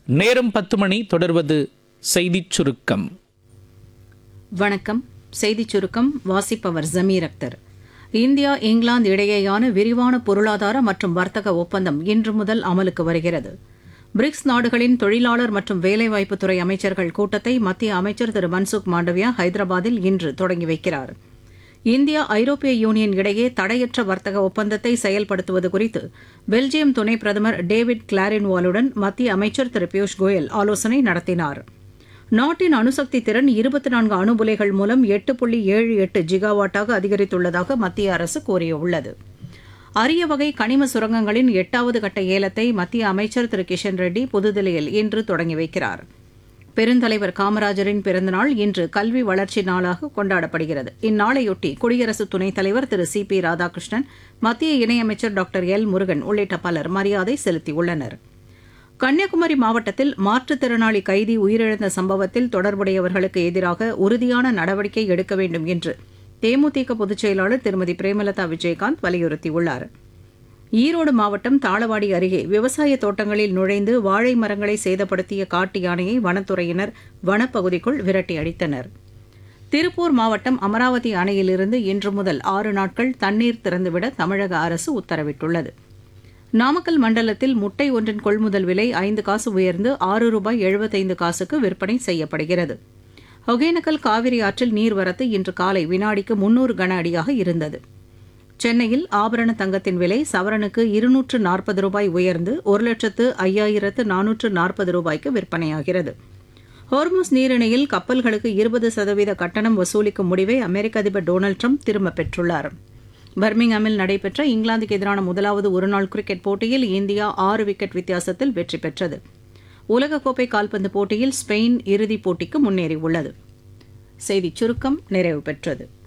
நேரம் பத்து மணி தொடர்வது செய்திச் சுருக்கம் வணக்கம் செய்திச் சுருக்கம் வாசிப்பவர் ஜமீர் அக்தர் இந்தியா இங்கிலாந்து இடையேயான விரிவான பொருளாதார மற்றும் வர்த்தக ஒப்பந்தம் இன்று முதல் அமலுக்கு வருகிறது பிரிக்ஸ் நாடுகளின் தொழிலாளர் மற்றும் வேலைவாய்ப்புத்துறை அமைச்சர்கள் கூட்டத்தை மத்திய அமைச்சர் திரு மன்சுக் மாண்டவியா ஹைதராபாத்தில் இன்று தொடங்கி வைக்கிறார் இந்தியா ஐரோப்பிய யூனியன் இடையே தடையற்ற வர்த்தக ஒப்பந்தத்தை செயல்படுத்துவது குறித்து பெல்ஜியம் துணை பிரதமர் டேவிட் கிளாரின்வாலுடன் மத்திய அமைச்சர் திரு பியூஷ் கோயல் ஆலோசனை நடத்தினார் நாட்டின் அணுசக்தி திறன் இருபத்தி நான்கு அணுபுலைகள் மூலம் எட்டு புள்ளி ஏழு எட்டு ஜிகாவாட்டாக அதிகரித்துள்ளதாக மத்திய அரசு கூறியுள்ளது அரிய வகை கனிம சுரங்கங்களின் எட்டாவது கட்ட ஏலத்தை மத்திய அமைச்சர் திரு கிஷன் ரெட்டி புதுதில்லியில் இன்று தொடங்கி வைக்கிறார் பெருந்தலைவர் காமராஜரின் பிறந்தநாள் இன்று கல்வி வளர்ச்சி நாளாக கொண்டாடப்படுகிறது இந்நாளையொட்டி குடியரசு துணைத் தலைவர் திரு சி பி ராதாகிருஷ்ணன் மத்திய இணையமைச்சர் டாக்டர் எல் முருகன் உள்ளிட்ட பலர் மரியாதை செலுத்தியுள்ளனர் கன்னியாகுமரி மாவட்டத்தில் மாற்றுத்திறனாளி கைதி உயிரிழந்த சம்பவத்தில் தொடர்புடையவர்களுக்கு எதிராக உறுதியான நடவடிக்கை எடுக்க வேண்டும் என்று தேமுதிக பொதுச் செயலாளர் திருமதி பிரேமலதா விஜயகாந்த் வலியுறுத்தியுள்ளார் ஈரோடு மாவட்டம் தாளவாடி அருகே விவசாய தோட்டங்களில் நுழைந்து வாழை மரங்களை சேதப்படுத்திய காட்டு யானையை வனத்துறையினர் வனப்பகுதிக்குள் விரட்டி அடித்தனர் திருப்பூர் மாவட்டம் அமராவதி அணையிலிருந்து இன்று முதல் ஆறு நாட்கள் தண்ணீர் திறந்துவிட தமிழக அரசு உத்தரவிட்டுள்ளது நாமக்கல் மண்டலத்தில் முட்டை ஒன்றின் கொள்முதல் விலை ஐந்து காசு உயர்ந்து ஆறு ரூபாய் எழுபத்தைந்து காசுக்கு விற்பனை செய்யப்படுகிறது ஒகேனக்கல் காவிரி ஆற்றில் நீர்வரத்து இன்று காலை வினாடிக்கு முன்னூறு கன அடியாக இருந்தது சென்னையில் ஆபரண தங்கத்தின் விலை சவரனுக்கு இருநூற்று நாற்பது ரூபாய் உயர்ந்து ஒரு லட்சத்து ஐயாயிரத்து நானூற்று நாற்பது ரூபாய்க்கு விற்பனையாகிறது ஹோர்முஸ் நீரிணையில் கப்பல்களுக்கு இருபது சதவீத கட்டணம் வசூலிக்கும் முடிவை அமெரிக்க அதிபர் டொனால்டு ட்ரம்ப் திரும்பப் பெற்றுள்ளார் பர்மிங்ஹாமில் நடைபெற்ற இங்கிலாந்துக்கு எதிரான முதலாவது ஒருநாள் கிரிக்கெட் போட்டியில் இந்தியா ஆறு விக்கெட் வித்தியாசத்தில் வெற்றி பெற்றது உலகக்கோப்பை கால்பந்து போட்டியில் ஸ்பெயின் இறுதிப் போட்டிக்கு முன்னேறியுள்ளது செய்திச் சுருக்கம் நிறைவு பெற்றது